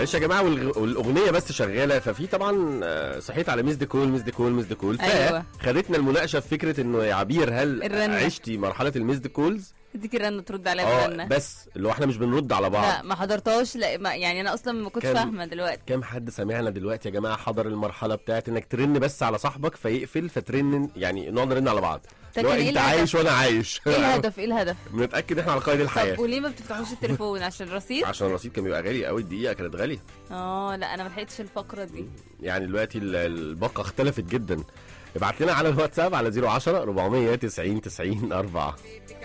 معلش يا جماعه والغ- والاغنيه بس شغاله ففي طبعا آه، صحيت على ميس كول ميس كول ميس كول أيوة. فخدتنا المناقشه في فكره انه يا عبير هل الرنة. عشتي مرحله الميس كولز اديك الرنه ترد عليا اه برنه بس اللي هو احنا مش بنرد على لا بعض ما حضرتهاش لا ما يعني انا اصلا ما كنتش كان- فاهمه دلوقتي كام حد سامعنا دلوقتي يا جماعه حضر المرحله بتاعت انك ترن بس على صاحبك فيقفل فترن يعني نقعد نرن على بعض ده اللي هو كان إيه انت الهدف؟ عايش وانا عايش ايه الهدف ايه الهدف بنتاكد احنا على قيد الحياه طب وليه ما بتفتحوش التليفون عشان الرصيد عشان الرصيد كان بيبقى غالي قوي الدقيقه كانت غاليه اه لا انا ما لحقتش الفقره دي يعني دلوقتي ال- الباقه اختلفت جدا ابعت لنا على الواتساب على 010 490 90 4